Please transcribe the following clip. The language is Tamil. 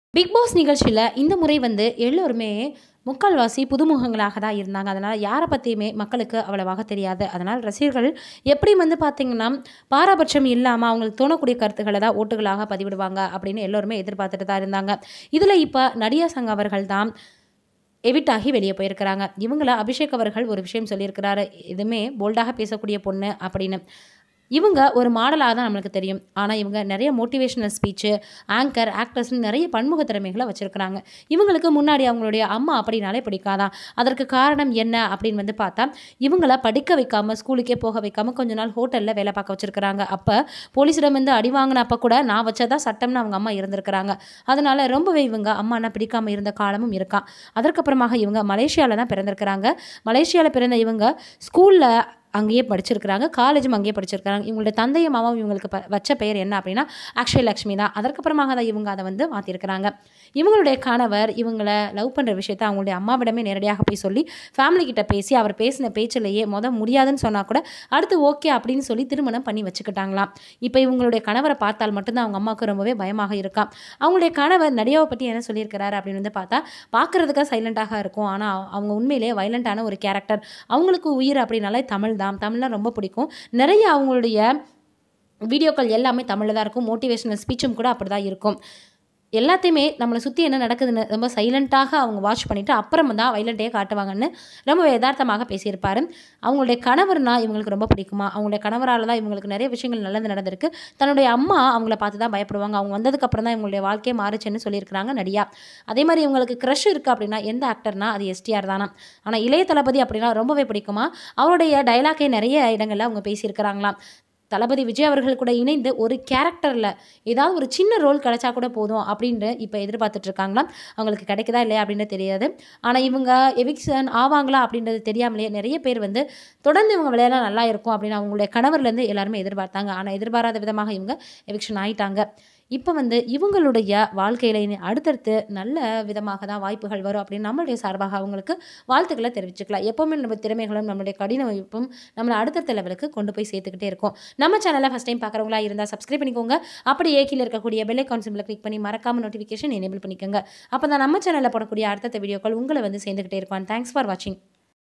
பிக் பாஸ் நிகழ்ச்சியில் இந்த முறை வந்து எல்லோருமே முக்கால்வாசி புதுமுகங்களாக தான் இருந்தாங்க அதனால் யாரை பற்றியுமே மக்களுக்கு அவ்வளவாக தெரியாது அதனால் ரசிகர்கள் எப்படி வந்து பார்த்திங்கன்னா பாரபட்சம் இல்லாமல் அவங்களுக்கு தோணக்கூடிய கருத்துக்களை தான் ஓட்டுகளாக பதிவிடுவாங்க அப்படின்னு எல்லோருமே எதிர்பார்த்துட்டு தான் இருந்தாங்க இதில் இப்போ நடிகா சங் அவர்கள் தான் எவிட் ஆகி வெளியே போயிருக்கிறாங்க இவங்கள அபிஷேக் அவர்கள் ஒரு விஷயம் சொல்லியிருக்கிறாரு எதுவுமே போல்டாக பேசக்கூடிய பொண்ணு அப்படின்னு இவங்க ஒரு மாடலாக தான் நம்மளுக்கு தெரியும் ஆனால் இவங்க நிறைய மோட்டிவேஷனல் ஸ்பீச்சு ஆங்கர் ஆக்டர்ஸ்னு நிறைய பன்முக திறமைகளை வச்சுருக்கிறாங்க இவங்களுக்கு முன்னாடி அவங்களுடைய அம்மா அப்படின்னாலே பிடிக்காதான் அதற்கு காரணம் என்ன அப்படின்னு வந்து பார்த்தா இவங்கள படிக்க வைக்காம ஸ்கூலுக்கே போக வைக்காம கொஞ்ச நாள் ஹோட்டலில் வேலை பார்க்க வச்சுருக்கிறாங்க அப்போ போலீஸிடம் வந்து அடி வாங்கின அப்போ கூட நான் வச்சதா சட்டம்னு அவங்க அம்மா இருந்திருக்கிறாங்க அதனால ரொம்பவே இவங்க அம்மானா பிடிக்காம இருந்த காலமும் இருக்கா அதற்கப்புறமாக இவங்க மலேசியாவில் தான் பிறந்திருக்கிறாங்க மலேசியாவில் பிறந்த இவங்க ஸ்கூலில் அங்கேயே படிச்சிருக்கிறாங்க காலேஜும் அங்கேயே படிச்சிருக்கிறாங்க இவங்களுடைய தந்தையும் மாமாவும் இவங்களுக்கு ப வச்ச பெயர் என்ன அப்படின்னா அக்ஷய லக்ஷ்மி தான் அதற்கப்புறமாக தான் இவங்க அதை வந்து மாற்றிருக்கிறாங்க இவங்களுடைய கணவர் இவங்களை லவ் பண்ணுற விஷயத்த அவங்களுடைய அம்மாவிடமே நேரடியாக போய் சொல்லி ஃபேமிலி கிட்ட பேசி அவர் பேசின பேச்சிலேயே மொதல் முடியாதுன்னு சொன்னால் கூட அடுத்து ஓகே அப்படின்னு சொல்லி திருமணம் பண்ணி வச்சுக்கிட்டாங்களாம் இப்போ இவங்களுடைய கணவரை பார்த்தால் மட்டும்தான் அவங்க அம்மாவுக்கு ரொம்பவே பயமாக இருக்காம் அவங்களுடைய கணவர் நடியாவை பற்றி என்ன சொல்லியிருக்கிறாரு அப்படின்னு வந்து பார்த்தா பார்க்குறதுக்காக சைலண்ட்டாக இருக்கும் ஆனால் அவங்க உண்மையிலேயே வைலண்ட்டான ஒரு கேரக்டர் அவங்களுக்கு உயிர் அப்படின்னாலே தமிழ் தான் தமிழ்லாம் ரொம்ப பிடிக்கும் நிறைய அவங்களுடைய வீடியோக்கள் எல்லாமே தமிழில் தான் இருக்கும் மோட்டிவேஷனல் ஸ்பீச்சும் கூட அப்படி தான் இருக்கும் எல்லாத்தையுமே நம்மளை சுற்றி என்ன நடக்குதுன்னு ரொம்ப சைலண்ட்டாக அவங்க வாட்ச் பண்ணிவிட்டு அப்புறம் தான் வைலண்ட்டையே காட்டுவாங்கன்னு ரொம்ப யதார்த்தமாக பேசியிருப்பார் அவங்களுடைய கணவர்னா இவங்களுக்கு ரொம்ப பிடிக்குமா அவங்களுடைய கணவரால் தான் இவங்களுக்கு நிறைய விஷயங்கள் நல்லது நடந்திருக்கு தன்னுடைய அம்மா அவங்கள பார்த்து தான் பயப்படுவாங்க அவங்க வந்ததுக்கப்புறம் தான் இவங்களுடைய வாழ்க்கையே மாறுச்சுன்னு சொல்லியிருக்கிறாங்க நடியா அதே மாதிரி இவங்களுக்கு க்ரஷ் இருக்குது அப்படின்னா எந்த ஆக்டர்னா அது எஸ்டிஆர் தானா ஆனால் இளைய தளபதி அப்படின்னா ரொம்பவே பிடிக்குமா அவருடைய டைலாக்கே நிறைய இடங்களில் அவங்க பேசியிருக்கிறாங்களாம் தளபதி விஜய் அவர்கள் கூட இணைந்து ஒரு கேரக்டரில் ஏதாவது ஒரு சின்ன ரோல் கிடைச்சா கூட போதும் அப்படின்ட்டு இப்போ எதிர்பார்த்துட்டு இருக்காங்களாம் அவங்களுக்கு கிடைக்குதா இல்லையா அப்படின்றது தெரியாது ஆனால் இவங்க எவிக்ஷன் ஆவாங்களா அப்படின்றது தெரியாமலேயே நிறைய பேர் வந்து தொடர்ந்து இவங்க விளையாட நல்லா இருக்கும் அப்படின்னு அவங்களுடைய கணவர்லேருந்து எல்லாருமே எதிர்பார்த்தாங்க ஆனால் எதிர்பாராத விதமாக இவங்க எவிக்ஷன் ஆயிட்டாங்க இப்போ வந்து இவங்களுடைய வாழ்க்கையில் இனி அடுத்தடுத்து நல்ல விதமாக தான் வாய்ப்புகள் வரும் அப்படின்னு நம்மளுடைய சார்பாக அவங்களுக்கு வாழ்த்துக்களை தெரிவிச்சுக்கலாம் எப்போவுமே நம்ம திறமைகளும் நம்மளுடைய கடின உழைப்பும் நம்மளை அடுத்தடுத்த லெவலுக்கு கொண்டு போய் சேர்த்துக்கிட்டே இருக்கும் நம்ம சேனலை ஃபஸ்ட் டைம் பார்க்குறவங்களா இருந்தால் சப்ஸ்கிரைப் பண்ணிக்கோங்க அப்படியே கீழே இருக்கக்கூடிய பெல் ஐக்கான் சிம்பிளை கிளிக் பண்ணி மறக்காம நோட்டிஃபிகேஷன் எனேபிள் பண்ணிக்கோங்க அப்போ தான் நம்ம சேனலில் போடக்கூடிய அடுத்தடுத்த வீடியோக்கள் உங்களை வந்து சேர்ந்துக்கிட்டே இருக்கும் தேங்க்ஸ் ஃபார் வாட்சிங்